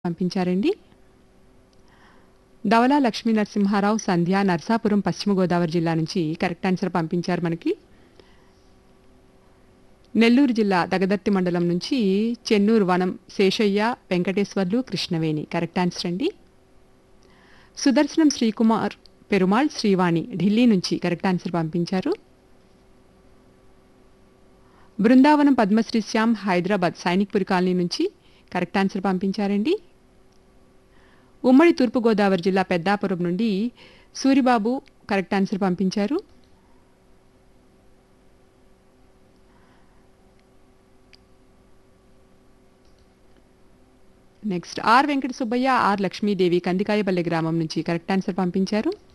పంపించారండి ధవలా లక్ష్మీ నరసింహారావు సంధ్య నర్సాపురం పశ్చిమ గోదావరి జిల్లా నుంచి కరెక్ట్ ఆన్సర్ పంపించారు మనకి నెల్లూరు జిల్లా దగదర్తి మండలం నుంచి చెన్నూరు వనం శేషయ్య వెంకటేశ్వర్లు కృష్ణవేణి కరెక్ట్ ఆన్సర్ అండి సుదర్శనం శ్రీకుమార్ పెరుమాళ్ శ్రీవాణి ఢిల్లీ నుంచి కరెక్ట్ ఆన్సర్ పంపించారు బృందావనం పద్మశ్రీ శ్యామ్ హైదరాబాద్ సైనిక్పురి కాలనీ నుంచి కరెక్ట్ ఆన్సర్ పంపించారండి ఉమ్మడి తూర్పుగోదావరి జిల్లా పెద్దాపురం నుండి సూరిబాబు కరెక్ట్ ఆన్సర్ పంపించారు next R Venkata Subbaiah R Lakshmidevi Kandikayapalli గ్రామం నుంచి కరెక్ట్ ఆన్సర్ పంపించారు